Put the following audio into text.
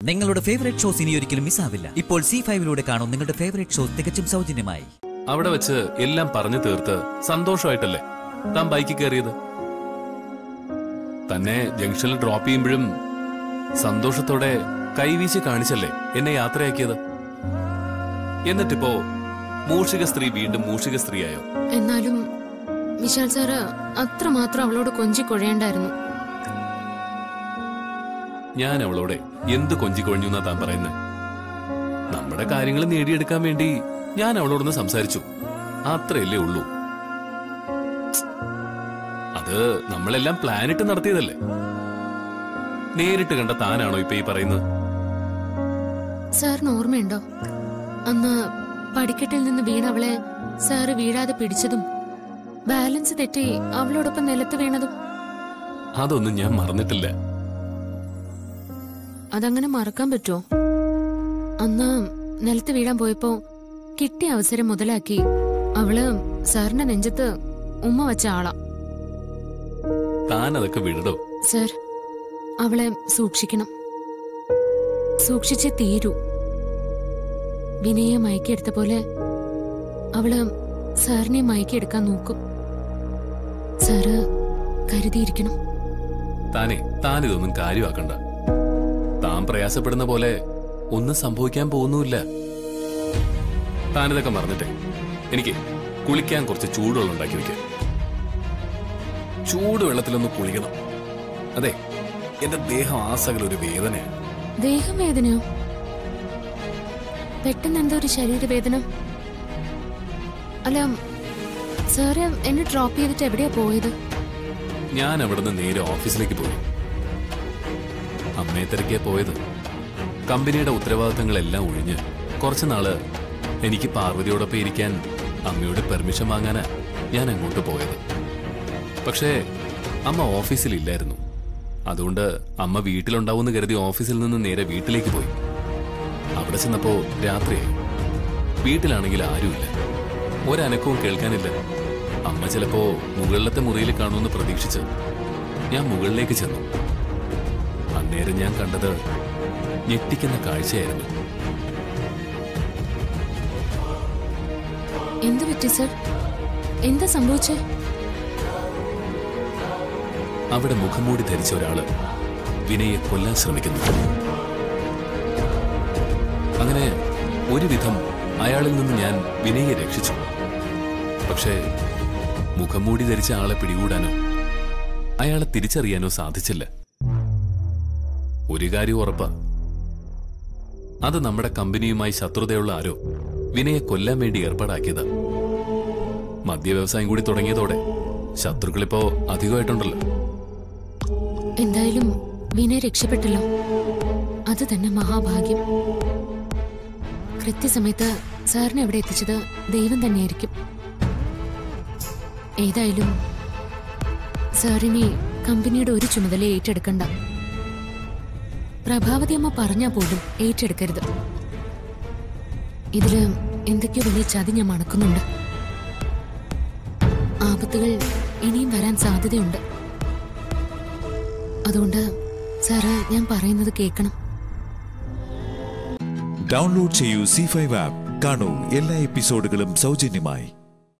നിങ്ങളുടെ favourite shows ഇനി ഒരിക്കലും മിസ്സാവില്ല ഇപ്പോൾ സി ഫൈവിലൂടെ കാണും നിങ്ങളുടെ ഫേവറേറ്റ് ഷോ തികച്ചും സൗജന്യമായി അവിടെ വെച്ച് എല്ലാം പറഞ്ഞു തീർത്ത് സന്തോഷമായിട്ടല്ലേ താൻ ബൈക്കിൽ കയറിയത് തന്നെ ജംഗ്ഷനിൽ ഡ്രോപ്പ് ചെയ്യുമ്പോഴും സന്തോഷത്തോടെ കൈവീശി കാണിച്ചല്ലേ എന്നെ യാത്രയാക്കിയത് എന്നിട്ടിപ്പോ മൂഷിക സ്ത്രീ വീണ്ടും മൂഷിക സ്ത്രീയായോ എന്നാലും വിശാൽ സാറ് അത്രമാത്രം അവളോട് കൊഞ്ചി കൊഴയണ്ടായിരുന്നു ഞാൻ അവളോട് എന്ത് കൊഞ്ചിക്കൊഴിഞ്ഞു എന്നാ താൻ പറയുന്നത് നമ്മുടെ കാര്യങ്ങൾ നേടിയെടുക്കാൻ വേണ്ടി ഞാൻ അവളോടൊന്ന് സംസാരിച്ചു അത്രയല്ലേ ഉള്ളൂ അത് നമ്മളെല്ലാം പ്ലാനിട്ട് നടത്തിയതല്ലേ നേരിട്ട് കണ്ട താനാണോ ഇപ്പൊ ഈ പറയുന്നത് സാറിന് ഓർമ്മയുണ്ടോ അന്ന് പടിക്കെട്ടിൽ നിന്ന് വീണ അവളെ സാറ് വീഴാതെ പിടിച്ചതും ബാലൻസ് തെറ്റി അവളോടൊപ്പം നിലത്ത് വീണതും അതൊന്നും ഞാൻ മറന്നിട്ടില്ല അതങ്ങനെ മറക്കാൻ പറ്റുമോ അന്ന് നിലത്ത് വീഴാൻ പോയപ്പോ കിട്ടിയ അവസരം മുതലാക്കി അവള് സാറിന്റെ നെഞ്ചത്ത് ഉമ്മ വച്ച ആളാ താൻ അതൊക്കെ വിടടോ സർ അവളെ സൂക്ഷിക്കണം സൂക്ഷിച്ചേ തീരൂ വിനയെ മയക്കിയെടുത്ത പോലെ അവള് സാറിനെ മയക്കിയെടുക്കാൻ നോക്കും സാറ് കരുതിയിരിക്കണം താനെ താൻ ഇതൊന്നും കാര്യമാക്കണ്ട താൻ പ്രയാസപ്പെടുന്ന പോലെ ഒന്നും സംഭവിക്കാൻ പോകുന്നുമില്ല താനിതൊക്കെ മറന്നിട്ടെ എനിക്ക് കുളിക്കാൻ കുറച്ച് ചൂടുവെള്ളം ഉണ്ടാക്കി വെക്കാം ചൂടുവെള്ളത്തിലൊന്ന് കുളിക്കണം അതെ എന്റെ ദേഹം ആസകല ഒരു വേദനയാണ് ദേഹം വേദനയോ പെട്ടെന്ന് എന്തോ ഒരു ശരീരവേദന അല്ല സാറ് എന്നെ ഡ്രോപ്പ് ചെയ്തിട്ട് എവിടെയാ പോയത് ഞാൻ അവിടുന്ന് നേരെ ഓഫീസിലേക്ക് പോയി അമ്മയെ തിരക്കിയാ പോയത് കമ്പനിയുടെ ഉത്തരവാദിത്തങ്ങളെല്ലാം ഒഴിഞ്ഞ് കുറച്ചു നാള് എനിക്ക് പാർവതിയോടൊപ്പം ഇരിക്കാൻ അമ്മയോട് പെർമിഷൻ വാങ്ങാനാ ഞാൻ അങ്ങോട്ട് പോയത് പക്ഷേ അമ്മ ഓഫീസിലില്ലായിരുന്നു അതുകൊണ്ട് അമ്മ വീട്ടിലുണ്ടാവുമെന്ന് കരുതി ഓഫീസിൽ നിന്ന് നേരെ വീട്ടിലേക്ക് പോയി അവിടെ ചെന്നപ്പോ രാത്രിയായി വീട്ടിലാണെങ്കിൽ ആരുമില്ല ഒരനക്കവും കേൾക്കാനില്ല അമ്മ ചിലപ്പോ മുകളിലത്തെ മുറിയിൽ കാണുമെന്ന് പ്രതീക്ഷിച്ച് ഞാൻ മുകളിലേക്ക് ചെന്നു അന്നേരം ഞാൻ കണ്ടത് ഞെട്ടിക്കുന്ന കാഴ്ചയായിരുന്നു എന്ത് പറ്റി സർ എന്താ സംഭവിച്ചേ അവിടെ മുഖംമൂടി ധരിച്ച ഒരാള് വിനയെ കൊല്ലാൻ ശ്രമിക്കുന്നു അങ്ങനെ ഒരുവിധം അയാളിൽ നിന്ന് ഞാൻ വിനയെ രക്ഷിച്ചു പക്ഷേ മുഖംമൂടി ധരിച്ച ആളെ പിടികൂടാനോ അയാളെ തിരിച്ചറിയാനോ സാധിച്ചില്ല ഒരു കാര്യം ഉറപ്പാ അത് നമ്മുടെ കമ്പനിയുമായി ശത്രുതയുള്ള ആരോ വിനയെ കൊല്ലാൻ വേണ്ടി ഏർപ്പാടാക്കിയതാ മദ്യവ്യവസായം കൂടി തുടങ്ങിയതോടെ ശത്രുക്കളിപ്പോ അധികമായിട്ടുണ്ടല്ലോ എന്തായാലും വിനയ് രക്ഷപ്പെട്ടല്ലോ അത് തന്നെ മഹാഭാഗ്യം കൃത്യസമയത്ത് സാറിനെ അവിടെ എത്തിച്ചത് ദൈവം തന്നെയായിരിക്കും ഏതായാലും സാറിനി കമ്പനിയുടെ ഒരു ചുമതല ഏറ്റെടുക്കണ്ട പ്രഭാവതി അമ്മ പറഞ്ഞാ പോലും ഏറ്റെടുക്കരുത് ഇതില് എന്തൊക്കെയോ വലിയ ചതി ഞാൻ മണക്കുന്നുണ്ട് ആപത്തുകൾ ഇനിയും വരാൻ സാധ്യതയുണ്ട് അതുകൊണ്ട് സാറ് ഞാൻ പറയുന്നത് കേൾക്കണം ഡൗൺലോഡ് ചെയ്യൂ സി ഫൈവ് ആപ്പ് കാണൂ എല്ലാ എപ്പിസോഡുകളും സൗജന്യമായി